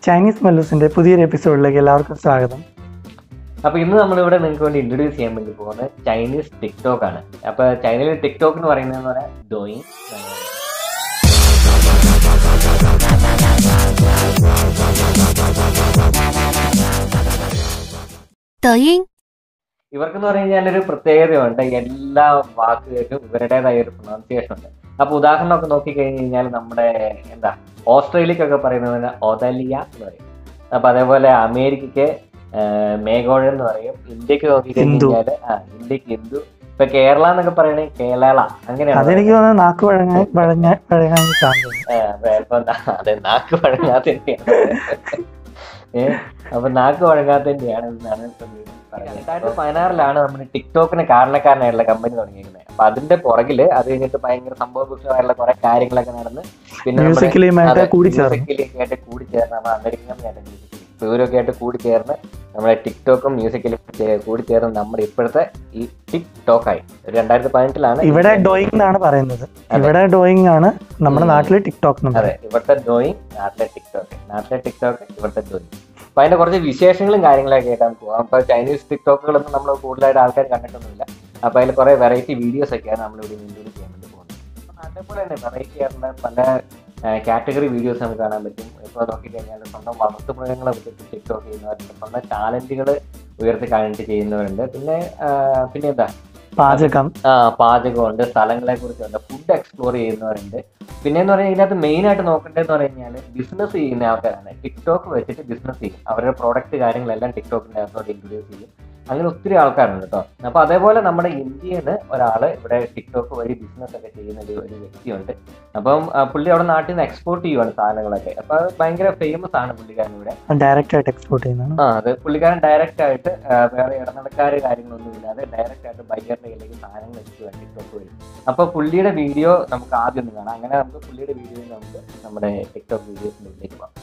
Chinese മെല്ലൂസിന്റെ പുതിയൊരു എപ്പിസോഡിലേക്ക് എല്ലാവർക്കും സ്വാഗതം അപ്പൊ ഇന്ന് നമ്മളിവിടെ നിങ്ങൾക്ക് വേണ്ടി ഇൻട്രൊഡ്യൂസ് ചെയ്യാൻ വേണ്ടി പോകുന്നത് ചൈനീസ് ടിക്ടോക്ക് ആണ് അപ്പൊ ചൈനയിൽ ടിക്ടോക്ക് എന്ന് പറയുന്നത് പറയാൻ ഡോയിങ് Douyin, ഇവർക്കെന്ന് പറഞ്ഞു കഴിഞ്ഞാൽ ഒരു പ്രത്യേകതയുണ്ട് എല്ലാ വാക്കുകൾക്കും ഇവരുടേതായ ഒരു പ്രൊണൗൺസിയേഷൻ ഉണ്ട് അപ്പൊ ഉദാഹരണമൊക്കെ നോക്കി കഴിഞ്ഞ് കഴിഞ്ഞാൽ നമ്മുടെ എന്താ ഓസ്ട്രേലിയക്കൊക്കെ പറയുന്നത് ഓതലിയ എന്ന് പറയും അപ്പൊ അതേപോലെ അമേരിക്കക്ക് മേഘോഴ എന്ന് പറയും ഇന്ത്യക്ക് നോക്കി ഹിന്ദു. കഴിഞ്ഞാൽ ആ ഇന്ത്യക്ക് ഹിന്ദു ഇപ്പൊ കേരള എന്നൊക്കെ പറയണെങ്കിൽ കേരള അങ്ങനെയാണ് അതെനിക്ക് തോന്നുന്നത് നാക്ക് വഴങ്ങാൻ വഴങ്ങ വഴങ്ങാൻ കാണുന്നത് ആ, അപ്പൊ ഇപ്പൊ നാ- അതെ നാക്ക് വഴങ്ങാത്തതിന്റെയാണ് ഏ അപ്പൊ നാക്ക് വഴങ്ങാത്തതിന്റെയാണ് എന്നാണ് ഇപ്പൊ നീ പറയുന്നത്. രണ്ടായിരത്തി പതിനാറിലാണ് നമ്മൾ ടിക്ടോക്കിന് കാരണക്കാരനായിട്ടുള്ള കമ്പനി തുടങ്ങിയിരിക്കുന്നത് അപ്പൊ അതിന്റെ പുറകില് അത് കഴിഞ്ഞിട്ട് ഭയങ്കര സംഭവപുഷ്ടമായിട്ടുള്ള കുറെ കാര്യങ്ങളൊക്കെ നടന്ന് പിന്നെ നമ്മുടെ- മ്യൂസിക്കലിയുമായിട്ട് അതെ, കൂടി ചേർന്നു മ്യൂസിക്കലൊക്കെ ആയിട്ട് കൂടി ചേർന്ന് നമ്മൾ അമേരിക്കൻ കമ്പനിയായിട്ട് മ്യൂസിക്കലി ഇവരൊക്കെ ആയിട്ട് കൂടി ചേർന്ന് നമ്മുടെ ടിക്ടോക്കും മ്യൂസിക്കലും ചേ- കൂടി ചേർന്ന് നമ്മുടെ ഇപ്പോഴത്തെ ഈ ടിക്ടോക്ക് ആയി ഒരു രണ്ടായിരത്തി പതിനെട്ടിലാണ് ഇവിടെ ഡോയിങ് എന്നാണ് പറയുന്നത് ഇവിടെ ഡോയിങ് ആണ് നമ്മുടെ ഉം. നാട്ടില് ടിക്ടോക്ക് എന്ന് അതെ പറയും ഇവിടുത്തെ ഡ്രോയിങ് നാട്ടിലെ ടിക്ടോക്ക് നാട്ടിലെ ടിക്ടോക്ക് ഇവിടുത്തെ ഡ്രോയിങ് അപ്പൊ അതിന്റെ കുറച്ച് വിശേഷങ്ങളും കാര്യങ്ങളൊക്കെ ആയിട്ട് നമുക്ക് പോകാം അപ്പൊ ചൈനീസ് ടിക്ടോക്കുകളൊന്നും നമ്മൾ കൂടുതലായിട്ട് ആൾക്കാർ കണ്ടിട്ടൊന്നുമില്ല അപ്പൊ അതിൽ കുറെ വെറൈറ്റി വീഡിയോസ് ഒക്കെയാണ് നമ്മൾ ഇവിടെ ഇൻക്ലൂഡ് ചെയ്യാൻ വേണ്ടി പോകുന്നത് അപ്പൊ നാട്ടിലെ പോലെ തന്നെ വെറൈറ്റി ആയിട്ടുള്ള പല കാറ്റഗറി വീഡിയോസ് നമുക്ക് കാണാൻ പറ്റും ഇപ്പൊ നോക്കിക്കഴിഞ്ഞാൽ സ്വന്തം വളർത്തുമൃഗങ്ങളെ വെച്ചിട്ട് ടിക്ടോക്ക് ചെയ്യുന്നവരുണ്ട് സ്വന്തം ടാലന്റുകൾ ഉയർത്തി കാണിട്ട് ചെയ്യുന്നവരുണ്ട് പിന്നെ ആ, പിന്നെ എന്താ പാചകം ആ പാചകമുണ്ട് സ്ഥലങ്ങളെ കുറിച്ചുണ്ട് ഫുഡ് എക്സ്പ്ലോർ ചെയ്യുന്നവരുണ്ട് പിന്നെ എന്ന് പറഞ്ഞാൽ ഇതിനകത്ത് മെയിൻ ആയിട്ട് നോക്കേണ്ടതെന്ന് പറഞ്ഞു കഴിഞ്ഞാൽ ബിസിനസ് ചെയ്യുന്ന ആൾക്കാരാണ് ടിക്ടോക്ക് വെച്ചിട്ട് ബിസിനസ് ചെയ്യും അവരുടെ പ്രോഡക്റ്റ് കാര്യങ്ങളെല്ലാം ടിക്ടോക്കിന്റെ അകത്തോട്ട് ഇൻട്രൊഡ്യൂസ് ചെയ്യും അങ്ങനെ ഒത്തിരി ആൾക്കാരുണ്ട് കേട്ടോ അപ്പൊ അതേപോലെ നമ്മുടെ ഇന്ത്യയിൽ നിന്ന് ഒരാള് ഇവിടെ ടിക്ടോക്ക് വഴി ബിസിനസ് ഒക്കെ ചെയ്യുന്ന ഒരു ഒരു വ്യക്തിയുണ്ട് അപ്പം ആ, പുള്ളി അവിടെ നാട്ടിൽ നിന്ന് എക്സ്പോർട്ട് ചെയ്യുവാണ് സാധനങ്ങളൊക്കെ അപ്പൊ അത് ഭയങ്കര ഫേമസ് ആണ് പുള്ളിക്കാരൻ ഇവിടെ ഡയറക്റ്റ് ആയിട്ട് എക്സ്പോർട്ട് ചെയ്യുന്നതാണ് ആ അത് പുള്ളിക്കാരൻ ഡയറക്റ്റ് ആയിട്ട് ആ, വേറെ ഇടനിലക്കാര് കാര്യങ്ങളൊന്നും ഇല്ലാതെ ഡയറക്റ്റ് ആയിട്ട് ബയ്യറിന്റെ കയ്യിലേക്ക് സാധനങ്ങൾ എത്തിക്കുക ടിക്ടോക്ക് വഴി അപ്പൊ പുള്ളിയുടെ വീഡിയോ നമുക്ക് ആദ്യം ഒന്ന് കാണാം അങ്ങനെ നമുക്ക് പുള്ളിയുടെ വീഡിയോ നമുക്ക് നമ്മുടെ ടിക്ടോക്ക് വീഡിയോസിന്റെ ഇതിലേക്ക് പോകാം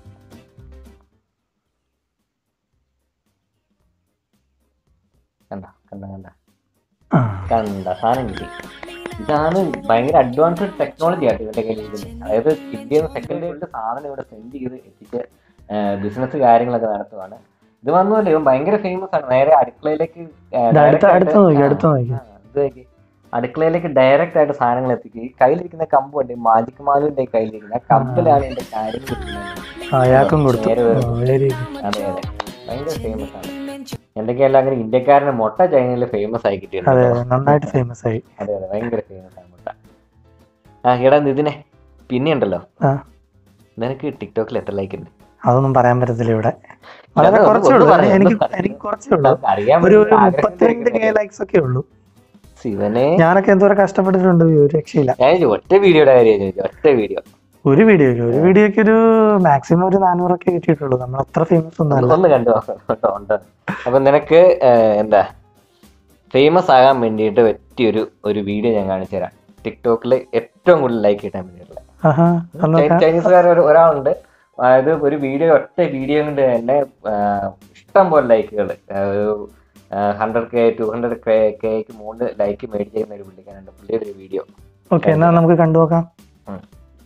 കണ്ട കണ്ട കണ്ട ആ. കണ്ട സാധനം കിട്ടി ഇതാണ് ഭയങ്കര അഡ്വാൻസ്ഡ് ടെക്നോളജി ആയിട്ട് ഇവരുടെ കയ്യിൽ ഇരിക്കുന്നത് അതായത് ഇന്ത്യയിൽ സെക്കൻഡ് ഡേറ്റ് സാധനം ഇവിടെ സെൻഡ് ചെയ്ത് എത്തിച്ച് ബിസിനസ് കാര്യങ്ങളൊക്കെ നടത്തുവാണ് ഇത് വന്നുമല്ലേ ഇവൻ ഭയങ്കര ഫേമസ് ആണ് നേരെ അടുക്കളയിലേക്ക് ആ, ഇത് അടുത്ത് direct അടുത്ത് ആയിട്ട് നോക്കി ആ, അടുത്ത് നോക്കി ആ, ഇത് നോക്കി. അടുക്കളയിലേക്ക് ഡയറക്റ്റ് ആയിട്ട് സാധനങ്ങൾ എത്തിക്കും ഈ കയ്യിലിരിക്കുന്ന കമ്പ് ഉണ്ട് മാജിക് മാലുവിന്റെ കയ്യിലിരിക്കുന്ന ആ കമ്പിലാണ് എന്റെ കാര്യങ്ങൾ ഇരിക്കുന്നത്. അയാൾക്കും കൊടുത്തു നേരെ വരും. വെരി അതെ അതെ ഭയങ്കര ഫേമസ് ആണ് എന്തൊക്കെയല്ല അങ്ങനെ ഇന്ത്യക്കാരന് മുട്ട ചൈനയിൽ ഫേമസ് ആയി കിട്ടിയിട്ടുണ്ട് അതെ അതെ നന്നായിട്ട് ഫേമസ് ആയി അതെ അതെ ഭയങ്കര ഫേമസ് ആണ് മുട്ട ആ എടാ നിതിനെ പിന്നെ ഉണ്ടല്ലോ ആ. നിനക്ക് ടിക്ടോക്കിൽ എത്ര ലൈക്ക് ഉണ്ട് അതൊന്നും പറയാൻ പറ്റത്തില്ല ഇവിടെ വളരെ ഒന്ന് കുറച്ചേ ഒന്ന് ഉള്ളൂ പറയ്, എനിക്ക് ഒന്ന് പറയ്. എനിക്ക് കുറച്ചേ ഉള്ളൂ നമുക്ക് അറിയാൻ ഒരു വേണ്ടി ഒരു ആഗ്രഹം മുപ്പത്തിരണ്ട് കെ ഇരിക്കുന്നത്. ലൈക്സ് ഒക്കെ ഉള്ളൂ ശിവനെ ഞാനൊക്കെ എന്തോരം കഷ്ടപ്പെട്ടിട്ടുണ്ട് ഒരു രക്ഷയില്ല ഞാൻ ചോദിച്ചു, ഒറ്റ വീഡിയോയുടെ കാര്യം ചോദിച്ചു ഒറ്റ വീഡിയോ ഒരു വീഡിയോക്ക് ഒരു വീഡിയോക്ക് ഒരു മാക്സിമം ഒരു നാനൂറൊക്കെ കിട്ടിയിട്ടുള്ളൂ നമ്മൾ അത്ര ഫേമസ് ഒന്നും അല്ല ഒന്ന് കണ്ടു നോക്കാം കേട്ടോ ഉണ്ട് അപ്പൊ നിനക്ക് ഏഹ്, എന്താ ഫേമസ് ആകാൻ വേണ്ടിയിട്ട് പറ്റിയൊരു ഒരു വീഡിയോ ഞാൻ കാണിച്ചു തരാം ടിക്ടോക്കിൽ ഏറ്റവും കൂടുതൽ ലൈക്ക് കിട്ടാൻ വേണ്ടിയിട്ടുള്ള ആഹാ ഒന്ന് ചൈ- നോക്കാം. ചൈനീസുകാർ ഒരു- ഒരാളുണ്ട് അതായത് ഒരു വീഡിയോ ഒറ്റ വീഡിയോ കൊണ്ട് തന്നെ ആ, ഇഷ്ടം പോലെ ലൈക്കുകൾ ഒരു hundred K two hundred K കെക്ക് മൂന്ന് ലൈക്ക് മേടിച്ചിരുന്ന ഒരു പുള്ളിക്കാരുണ്ട് പുള്ളിയുടെ ഒരു വീഡിയോ ഓക്കെ എന്നാ നമുക്ക് കണ്ടു നോക്കാം ഉം.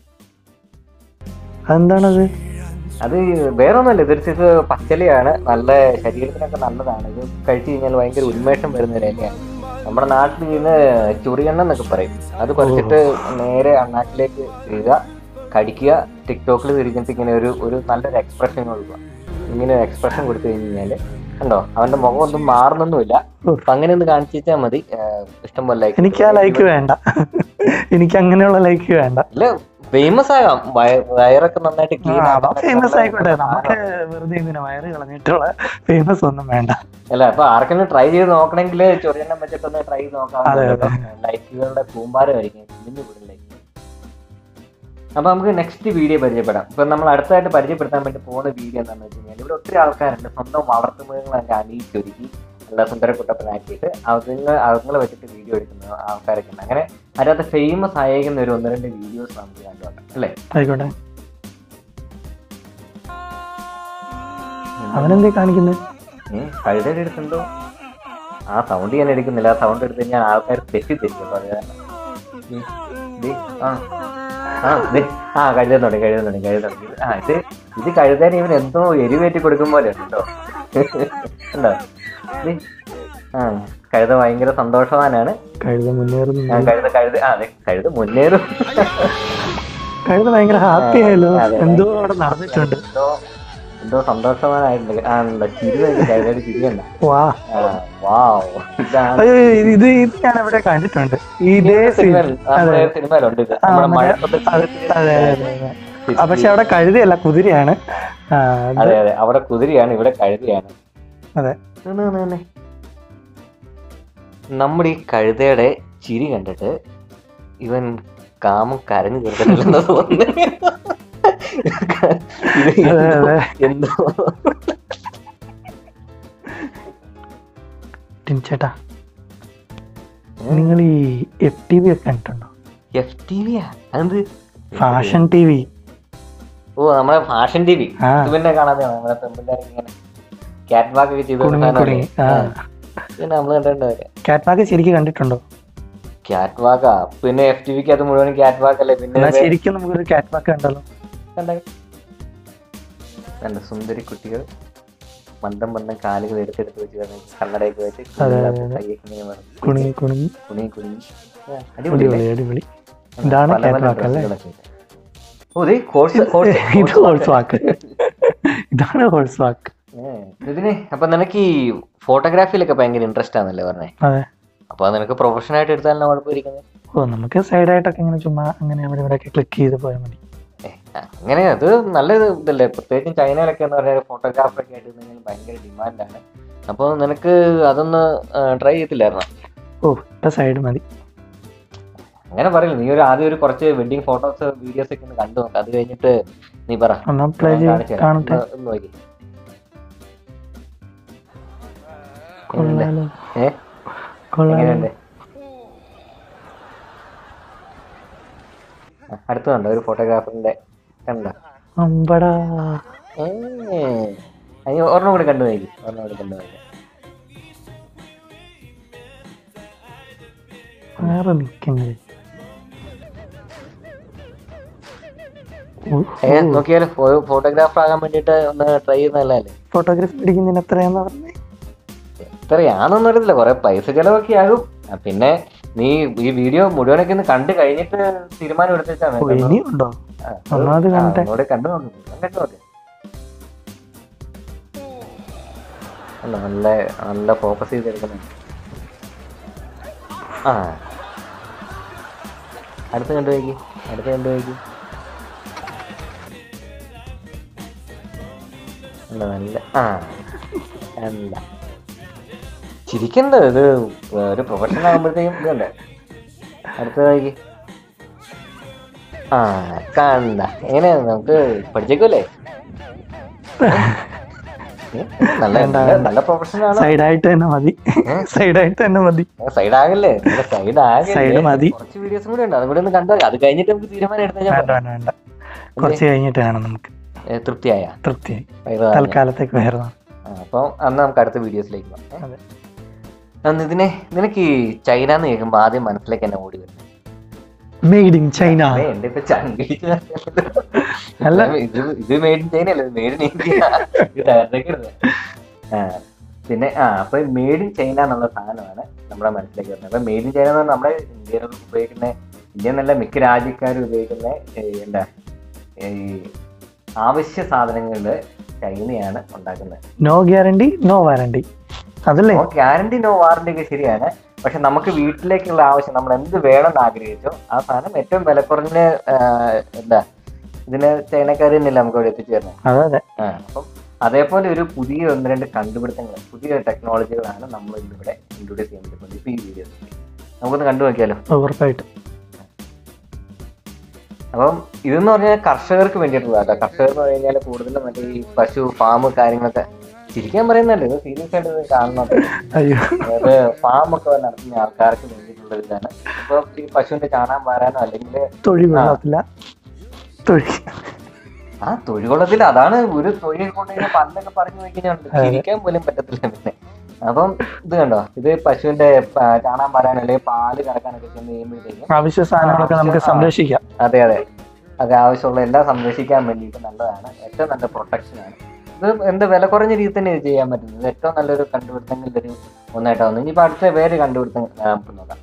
അതെന്താണത് അത് വേറെ ഒന്നുമല്ല ഇതൊരു സൈസ് പച്ചലയാണ് നല്ല ശരീരത്തിനൊക്കെ നല്ലതാണ് ഇത് കഴിച്ചു കഴിഞ്ഞാൽ ഭയങ്കര ഉന്മേഷം വരുന്ന ഒരു ഇലയാണ് നമ്മുടെ നാട്ടിൽ ഇതിന് ചുറിയെണ്ണ എന്നൊക്കെ പറയും അത് പറിച്ചിട്ട് നേരെ അണ്ണാക്കിലേക്ക് ഇടുക കടിക്കുക ടിക്ടോക്കിൽ തിരിച്ചിട്ട് ഇങ്ങനെ ഒരു ഒരു നല്ലൊരു എക്സ്പ്രഷൻ കൊടുക്കുക ഇങ്ങനെ ഒരു എക്സ്പ്രഷൻ കൊടുത്തു കഴിഞ്ഞ് കഴിഞ്ഞാല് കണ്ടോ അവന്റെ മുഖം ഒന്നും മാറുന്നൊന്നുമില്ല ഉഫ്. അപ്പൊ അങ്ങനെ ഒന്ന് കാണിച്ചു വെച്ചാൽ മതി ഏഹ് ഇഷ്ടം പോലെ ലൈക്ക് എനിക്ക് ആ ലൈക്ക് വേണ്ട എനിക്ക് അങ്ങനെയുള്ള ലൈക്ക് വേണ്ട ഇല്ല ഫേമസ് ആകാം വയ- വയറൊക്കെ നന്നായിട്ട് ക്ലീൻ ഫേമസ് ആയിക്കോട്ടെ നമുക്ക് വെറുതെ ഇതിനെ വയറ് കളഞ്ഞിട്ടുള്ള ഫേമസ് ഒന്നും വേണ്ട അല്ല അപ്പൊ ആർക്കെങ്കിലും ട്രൈ ചെയ്ത് നോക്കണമെങ്കിൽ ചൊറിയെണ്ണം വെച്ചിട്ടൊന്ന് ട്രൈ ചെയ്ത് നോക്കാം അതെ, അതെ. ലൈക്കുകളുടെ കൂമ്പാരമായിരിക്കും കുഞ്ഞു കൂടുതൽ ലൈക്ക് അപ്പൊ നമുക്ക് നെക്സ്റ്റ് വീഡിയോ പരിചയപ്പെടാം ഇപ്പൊ നമ്മൾ അടുത്തായിട്ട് പരിചയപ്പെടുത്താൻ വേണ്ടി പോകുന്ന വീഡിയോ എന്താണെന്ന് വെച്ച് കഴിഞ്ഞാൽ ഇവിടെ ഒത്തിരി ആൾക്കാരുണ്ട് സ്വന്തം വളർത്തുമൃഗങ്ങളൊക്കെ അണിയിച്ചൊരുക്കി നല്ല സുന്ദരക്കുട്ടപ്പനാക്കിയിട്ട് അതുങ്ങൾ അതുങ്ങളെ വെച്ചിട്ട് വീഡിയോ എടുക്കുന്ന ആൾക്കാരൊക്കെ ഉണ്ട് അങ്ങനെ അതിനകത്ത് ഫേമസ് ആയേക്കുന്ന ഒരു ഒന്ന് രണ്ട് വീഡിയോസ് നമുക്ക് കണ്ടുപോകാം അല്ലേ ആയിക്കോട്ടെ അവനെന്തേ കാണിക്കുന്നത് ഏഹ് കഴുതയുടെ എടുക്കുന്നുണ്ടോ ആ സൗണ്ട് ഞാൻ എടുക്കുന്നില്ല ആ സൗണ്ട് എടുത്ത് കഴിഞ്ഞാൽ ആൾക്കാർ തെറ്റിദ്ധരിക്കും അപ്പൊ അത് കാരണം. ദേ, ദേ, ആ ആ ഇത് ആ കഴുതുന്നുണ്ട് കഴുതുന്നുണ്ട് കഴുതുന്നുണ്ട് ഇത് ആ ഇത് ഇത് കഴുതാൻ ഇവൻ എന്തോ എരിവേറ്റി കൊടുക്കും പോലെ ഉണ്ടോ ഉണ്ടോ ഇത് ആ കഴുത ഭയങ്കര സന്തോഷവാനാണ് കഴുത മുന്നേറുന്നു ആ, കഴുത കഴുത ആ അതെ കഴുത മുന്നേറും കഴുത ഭയങ്കര ഹാപ്പി ആയല്ലോ അതെ. എന്തോ അവിടെ നടന്നിട്ടുണ്ട് എന്തോ എന്തോ സന്തോഷവാനായിട്ടുണ്ട് ആ ഉണ്ടോ ചിരി വരുന്നു കഴുതയുടെ ചിരിയുണ്ട വാ ആ വാവ് ഇതാണ് അയ്യോ, ഇത് ഇത് ഇത് ഞാൻ എവിടെ കണ്ടിട്ടുണ്ട് ഇതേ scene. സിനിമയിൽ നമ്മുടെ സിനിമയിലുണ്ട് ഇത് ആ, നമ്മുടെ മറ്റേ- മഴ അതെ അതെ അതെ അതെ. ആ, പക്ഷെ അവിടെ കഴുതയല്ല കുതിരയാണ് ആ, അത് അതെ അതെ അവിടെ കുതിരയാണ് ഇവിടെ കഴുതയാണ് അതെ. നിന്ന് നിന്ന് നിന്ന്. നമ്മുടെ ഈ കഴുതയുടെ ചിരി കണ്ടിട്ട് ഇവൻ കാമം കരഞ്ഞു തീർത്തിട്ടില്ലെന്ന് തോന്നുന്നു ഇത് അതെ, എന്തോ- അതെ. എന്തോ ടിൻ ചേട്ടാ നിങ്ങൾ ഈ എഫ് ടി വി ഒക്കെ കണ്ടിട്ടുണ്ടോ എഫ് ടി വിയാ അത് ഫാഷൻ ടി വി ഓ നമ്മുടെ ഫാഷൻ ടി വി ആ. ഇത് പിന്നെ കാണാതെ നമ്മുടെ പെമ്പിള്ളേർ ഇങ്ങനെ ക്യാറ്റ് വാക്ക് ഒക്കെ ചെയ്ത് കുടുങ്ങി കുടുങ്ങി ആ പിന്നെ നമ്മൾ കണ്ടിട്ടുണ്ട് കാറ്റ് പാക്ക് ശരിക്കും കണ്ടിട്ടുണ്ടോ ക്യാറ്റ് വാക്കാ പിന്നെ എഫ് ടി വിക്ക് അത് മുഴുവൻ ക്യാറ്റ് വാക്ക് അല്ലേ പിന്നെ എന്നാ ഇത് ശരിക്കും നമുക്കൊരു കാറ്റ് പാക്ക് കണ്ടല്ലോ കണ്ടേ? നല്ല സുന്ദരി കുട്ടികൾ മന്ദം മന്ദം കാലുകൾ എടുത്തെടുത്ത് വെച്ച് കിടന്ന് കണ്ണടയൊക്കെ വെച്ച് അതെ, അതെ, അതെ. കയ്യൊക്കെ ഇങ്ങനെ മടക്കി കുണുങ്ങി കുണുങ്ങി കുണുങ്ങി കുണുങ്ങി ആ, അടിപൊളി അടിപൊളി അടിപൊളി ഇതാണ് പല പല കാറ്റ് വാക്ക് അല്ലേ ഡ്രസ്സുകളൊക്കെ ഇട്ട്. ഓ ദേ കോഴ്സ് കോഴ്സ് ഇത് ഹോൾസ് വാക്ക് ഇതാണ് ഹോൾസ് വാക്ക് ഇതിന് അപ്പൊ നിനക്ക് ഈ ഫോട്ടോഗ്രാഫിയിലൊക്കെ ഭയങ്കര ഇൻട്രസ്റ്റ് ആണല്ലേ പറഞ്ഞേ അതെ അപ്പൊ അത് നിനക്ക് പ്രൊഫഷണൽ ആയിട്ട് എടുത്താലും കുഴപ്പമിരിക്കുന്നത് ഓ നമുക്ക് സൈഡായിട്ടൊക്കെ ഇങ്ങനെ ചുമ്മാ അങ്ങനെ അവിടെ ഇവിടെ ഒക്കെ ക്ലിക്ക് ചെയ്ത് പോയാൽ മതി അങ്ങനെ അത് നല്ല ഇത് ഇതല്ലേ പ്രത്യേകിച്ചും ചൈനയിലൊക്കെ എന്ന് പറഞ്ഞാൽ ഫോട്ടോഗ്രാഫർ ഒക്കെ ആയിട്ട് നിന്നെങ്കിൽ ഭയങ്കര ഡിമാൻഡാണ് അപ്പോൾ നിനക്ക് അതൊന്ന് ട്രൈ ചെയ്തില്ലായിരുന്നോ ഓ ഇപ്പൊ സൈഡ് മതി അങ്ങനെ പറയില്ല നീ ഒരു ആദ്യം ഒരു കുറച്ച് വെഡിങ് ഫോട്ടോസ് വീഡിയോസ് ഒക്കെ ഒന്ന് കണ്ടു നോക്ക് അത് കഴിഞ്ഞിട്ട് നീ പറ എന്നാ പ്ലേ ഞാൻ ചെയ്ത് കാണിച്ചു തരാം. കാണട്ടെ ഒന്ന് ഒന്ന് നോക്കി കൊള്ളാലോ ഏ കൊള്ളാലോ എങ്ങനെയുണ്ട് ആ, അടുത്ത് കണ്ടോ ഒരു ഫോട്ടോഗ്രാഫറിന്റെ കണ്ടോ അമ്പടാ ഏ അയ്യോ ഒരെണ്ണം കൂടി കണ്ടു നോക്കി ഒരെണ്ണം കൂടി കണ്ടു നോക്കി വേറെ നിക്കുന്നത് ഏ നോക്കിയാലോ ഫോട്ടോഗ്രാഫർ ആകാൻ വേണ്ടിട്ട് ഒന്ന് ട്രൈ ചെയ്യുന്നതല്ലേ ഫോട്ടോഗ്രാഫി പിടിക്കുന്നതിന് എത്രയാന്ന് പറഞ്ഞേ എത്രയാണെന്ന് അറിയത്തില്ല കുറെ പൈസ ചെലവൊക്കെ ആകും ആ, പിന്നെ നീ ഈ വീഡിയോ മുഴുവനൊക്കെ ഒന്ന് കണ്ടു കഴിഞ്ഞിട്ട് തീരുമാനം എടുത്തിട്ടാണ് ഓ ഇനിയും ഉണ്ടോ ഒന്നാമത് കണ്ടേ. കണ്ടു നോക്ക് മുഴുവൻ കണ്ടു നോക്ക് അല്ല നല്ല നല്ല ഫോക്കസ് ചെയ്തെടുക്കുന്നുണ്ട് ആ അടുത്ത് കണ്ടു നോക്കി അടുത്ത് കണ്ടു നോക്കി നല്ല നല്ല ആ നല്ല ചിരിക്കണ്ട ഇത് ഒരു പ്രൊഫഷണൽ ആകുമ്പോഴത്തേക്കും ഇതുണ്ട് അടുത്ത നോക്കി ആ കണ്ട എങ്ങനെയാ നമുക്ക് പഠിച്ചേക്കുമല്ലേ ഏ? നല്ല നല്ല- നല്ല പ്രൊഫഷണൽ ആണ് സൈഡായിട്ട് തന്നെ മതി സൈഡായിട്ട് തന്നെ മതി സൈഡ് ആകല്ലേ സൈഡ് ആകല്ലേ Side മതി. കുറച്ച് വീഡിയോസും കൂടെ ഉണ്ട് അതും കൂടെ ഒന്ന് കണ്ടു അത് കഴിഞ്ഞിട്ട് നമുക്ക് തീരുമാനം എടുത്താൽ വേണ്ട വേണ്ട വേണ്ട കുറച്ച് കഴിഞ്ഞിട്ട് വേണം നമുക്ക് തൃപ്തിയായ തൃപ്തിയായി വയറ് നിറഞ്ഞോ? തൽക്കാലത്തേക്ക് വേറെ അപ്പൊ അന്ന് നമുക്ക് അടുത്ത വീഡിയോസിലേക്ക് പോകാം അതെ. അന്ന് ഇതിനെ നിനക്ക് ഈ ചൈന എന്ന് കേൾക്കുമ്പോ ആദ്യം മനസ്സിലേക്ക് എന്നെ ഓടി വരുന്നത് മെയ്ഡ് ഇൻ ചൈന അതെ, എന്റെ ഇപ്പൊ ചങ്കിടിച്ച് അല്ല. ഇത് ഇത് മെയ്ഡ് ഇൻ ചൈന അല്ല മെയ്ഡ് ഇൻ ഇന്ത്യ ഇത് തകർത്തേക്കരുത് ആ പിന്നെ ആ അപ്പൊ മെയ്ഡ് ഇൻ ചൈന എന്നുള്ള സാധനമാണ് നമ്മുടെ മനസ്സിലേക്ക് വരുന്നത് അപ്പൊ മെയ്ഡ് ഇൻ ചൈന എന്ന് പറഞ്ഞാൽ നമ്മുടെ ഇന്ത്യയിൽ ഉപയോഗിക്കുന്ന ഇന്ത്യ എന്നല്ല മിക്ക രാജ്യക്കാരും ഉപയോഗിക്കുന്ന ഏ, എന്താ ഈ ആവശ്യ സാധനങ്ങള് ചൈനയാണ് ഉണ്ടാക്കുന്നത് നോ ഗ്യാരണ്ടി നോ വാറണ്ടി അതല്ലേ നോ ഗ്യാരണ്ടി നോ വാറണ്ടി ഒക്കെ ശരിയാണ് പക്ഷെ നമുക്ക് വീട്ടിലേക്കുള്ള ആവശ്യം നമ്മൾ എന്ത് വേണമെന്ന് ആഗ്രഹിച്ചോ ആ സാധനം ഏറ്റവും വില കുറഞ്ഞ ആ, എന്താ ഇതിന് ചൈനക്കാർ തന്നെയല്ല നമുക്ക് ഇവിടെ എത്തിച്ചു തരുന്നത് അതെ അതെ ആ, അപ്പം അതേപോലെ ഒരു പുതിയ ഒന്ന് രണ്ട് കണ്ടുപിടുത്തങ്ങൾ പുതിയ ടെക്നോളജികളാണ് നമ്മൾ ഇന്നിവിടെ ഇൻട്രൊഡ്യൂസ് ചെയ്യാൻ പറ്റുന്നത് ഇപ്പൊ ഈ വീഡിയോസ് നമുക്കൊന്ന് കണ്ടു നോക്കിയാലോ ഉറപ്പായിട്ടും അപ്പം ഇതെന്ന് പറഞ്ഞാൽ കർഷകർക്ക് വേണ്ടിയിട്ടുള്ള കേട്ടോ കർഷകർ എന്ന് കഴിഞ്ഞാൽ കൂടുതലും മറ്റേ ഈ പശു ഫാം കാര്യങ്ങളൊക്കെ ചിരിക്കാൻ പറയുന്നല്ലേ ഇത് സീരിയസ് ആയിട്ട് ഇത് കാണണം അയ്യോ അതായത് ഫാം ഒക്കെ നടത്തുന്ന ആൾക്കാർക്ക് വേണ്ടിയിട്ടുള്ള ഇതാണ് ഇപ്പൊ ഈ പശുവിന്റെ ചാണാൻ വാരാനോ അല്ലെങ്കിൽ തൊഴി വെള്ളത്തില്ല തൊഴി ആ തൊഴിലുള്ളതിൽ അതാണ് ഒരു തൊഴിൽ കൊണ്ട് കഴിഞ്ഞാൽ പണ്ടൊക്കെ പറഞ്ഞു കഴിഞ്ഞാൽ ചിരിക്കാൻ പോലും പറ്റത്തില്ല പിന്നെ അപ്പം ഇത് കണ്ടോ ഇത് പശുവിന്റെ പ- ചാണാൻ വാരാനോ അല്ലെങ്കിൽ പാല് കറക്കാനൊക്കെ ചെന്ന് കഴിയുമ്പോഴത്തേക്കും ആവശ്യ സാധനങ്ങളൊക്കെ നമുക്ക് സംരക്ഷിക്കാം അതെ അതെ ഒക്കെ ആവശ്യമുള്ള എല്ലാം സംരക്ഷിക്കാൻ വേണ്ടിയിട്ട് നല്ലതാണ് ഏറ്റവും നല്ല പ്രൊട്ടക്ഷൻ ആണ് ഇത് എന്ത് വില കുറഞ്ഞ രീതിയിൽ തന്നെ ഇത് ചെയ്യാൻ പറ്റുന്നത് ഇത് ഏറ്റവും നല്ലൊരു കണ്ടുപിടുത്തങ്ങളിൽ ഒരു ഒന്നായിട്ടാവുന്നു ഇനിയിപ്പോൾ അടുത്ത വേറെ കണ്ടുപിടുത്തം ആ, നമുക്ക് നോക്കാം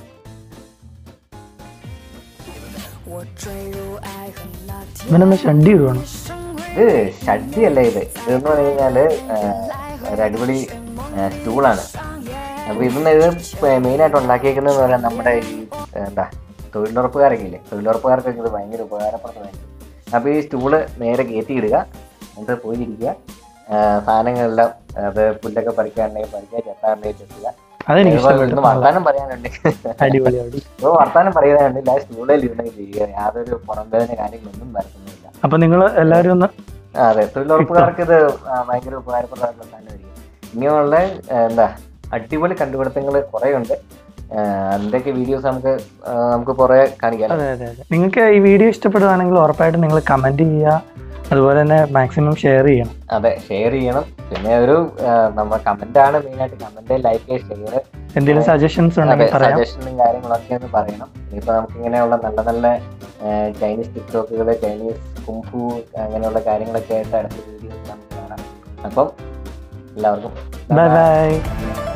我坠入爱河那天， ഇവനൊന്ന് ഷഡ്ഡി ഇടുവാണ് 生为 ഇത് ഷഡ്ഡിയല്ല ഇത് ഇതെന്ന് പറഞ്ഞു കഴിഞ്ഞാല് ആ, ഒരു അടിപൊളി സ്റ്റൂളാണ് 上演。 അപ്പൊ ഇതിന്ന് ഇത് മെയിനായിട്ട് ഉണ്ടാക്കിയേക്കുന്നതെന്ന് പറയാൻ നമ്മുടെ ഈ എന്താ തൊഴിലുറപ്പുകാരൊക്കെ ഇല്ലേ തൊഴിലുറപ്പുകാർക്കൊക്കെ ഇത് ഭയങ്കര ഉപകാരപ്രദമായിരിക്കും അപ്പൊ ഈ സ്റ്റൂള് നേരെ കയറ്റിയിടുക എന്നിട്ട് പോയിരിക്കുക ആ, സാധനങ്ങളെല്ലാം അത് പുല്ലൊക്കെ പറിക്കാനുണ്ടെങ്കിൽ പറിക്കുക ചെത്താനുണ്ടെങ്കിൽ ചെത്തുക അതെനിക്ക് ഇതുപോലെ ഇഷ്ടപ്പെട്ടു ഇരുന്ന് വർത്താനം പറയാനുണ്ട് അടിപൊളി അടി ഇപ്പൊ വർത്താനം പറയാനുണ്ട് ആ സ്റ്റൂളിൽ ഇരുന്ന് ചെയ്യുക യാതൊരു പുറംവേദന കാര്യങ്ങളൊന്നും വരുത്തുന്നില്ല അപ്പൊ നിങ്ങൾ എല്ലാവരും ഒന്ന് ആ, അതെ തൊഴിലുറപ്പുകാർക്ക് ഇത് ആ, ഭയങ്കര ഉപകാരപ്രദമായിട്ടുള്ള സാധനമായിരിക്കും ഇങ്ങനെയുള്ള ആ, എന്താ അടിപൊളി കണ്ടുപിടുത്തങ്ങൾ കുറേ ഉണ്ട് ആ, അതിന്റെയൊക്കെ വീഡിയോസ് നമുക്ക് ആ, നമുക്ക് കുറെ കാണിക്കാം അതെ അതെ അതെ നിങ്ങൾക്ക് ഈ വീഡിയോ ഇഷ്ടപ്പെടുവാണെങ്കിൽ ഉറപ്പായിട്ടും നിങ്ങൾ കമന്റ് ചെയ്യുക അതുപോലെ തന്നെ മാക്സിമം ഷെയർ ചെയ്യണം അതെ ഷെയർ ചെയ്യണം പിന്നെ ഒരു ആ, നമ്മുടെ കമന്റ് ആണ് മെയിൻ ആയിട്ട് കമന്റ് ലൈക്ക് ഷെയർ എന്തെങ്കിലും സജഷൻസ് അതെ ഉണ്ടെങ്കിൽ പറയാം സജഷനും കാര്യങ്ങളൊക്കെ ഒന്ന് പറയണം ഇനിയിപ്പോ നമുക്ക് ഇങ്ങനെയുള്ള നല്ല നല്ല ആ, ചൈനീസ് ടിക്ടോക്കുകൾ ചൈനീസ് കുംഫു അങ്ങനെയുള്ള കാര്യങ്ങളൊക്കെ ആയിട്ട് അടുത്ത വീഡിയോസ് നമുക്ക് കാണാം അപ്പം എല്ലാവർക്കും ബൈ bye. ബൈ